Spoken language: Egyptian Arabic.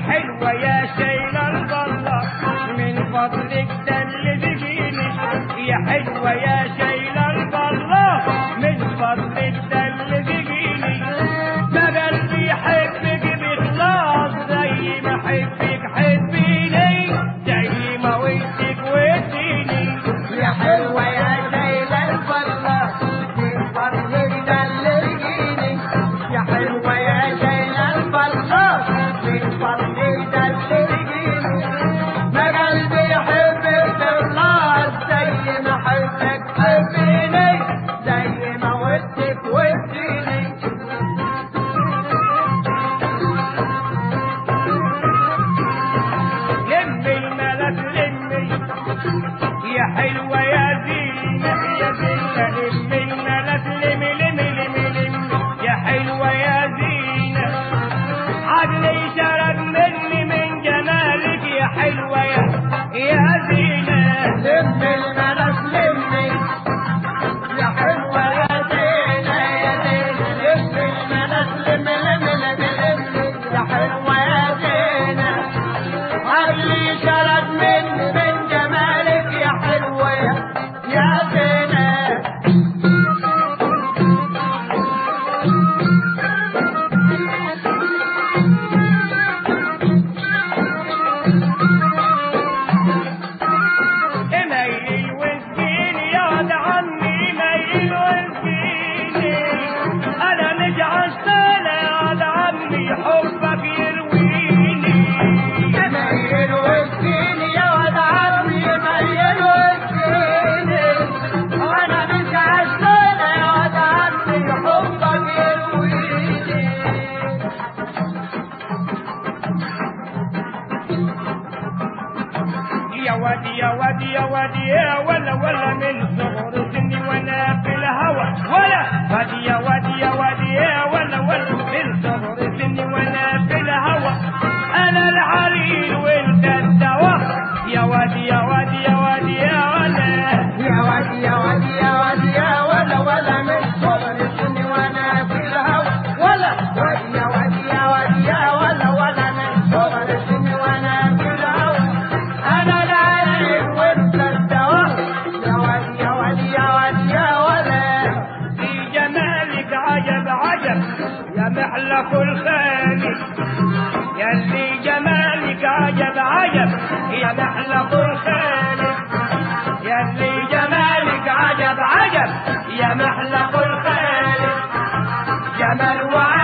حلوة يا شيلة البلة من فضلك دلدقيني يا حلوة يا شيلة البلة من فضلك دلدقيني ما قلبي يحبك بإخلاص زي ما حبك حبيني زي ما ودك وديني يا حلوة يا شايلة الفضة من فضلك دلرجيني يا حلوة يا شايلة الفضة من فضلك دلرجيني ما قلبي يحبك بالله زي ما حبك حبيني زي ما ودك وديني لمي الملك لمي يا حلوة يا زينة يا زينة لمي الملك لمي لمي لمي لمي يا حلوة يا زينة عقلي شرب مني من جمالك يا حلوة يا يا زينة لم الملك لمي يا حلوة يا زينة يا زينة لم الملك لم لم لم لم يا حلوة يا زينة عقلي شرد من من جمالك يا حلوة يا يا زينة ميل وسكيني يا ولد عمي ميل وسكيني انا مش عسالة يا ولد عمي حبك يرويني ميل وسكيني يا ولد عمي ميل وسكيني وانا مش عشانة يا ولد عمي حبك يرويني يا ودي يا ودي يا ودي يا ولا ولا من صغر سني وانا في الهوى ولا ودي يا ودي يا ودي يا ولا ولا من صغر سني وانا في الهوى انا العليل وانت الدواء يا ودي يا ودي يا ودي يا ولا يا ودي يا ودي يا ودي يا ولا ولا من صغر سني وانا في الهوى ولا ودي يا ودي يا ودي يا ولا ولا من صغر سني وانا في الهوى انا العليل وانت الدواء يا ودي يا ودي يا ودي يا ولا في جمالك عجب عجب يا محلى كل خالي يا اللي جمالك عجب عجب يا محلى كل خالي يا اللي جمالك عجب عجب يا محلى كل خالي جمال وعجب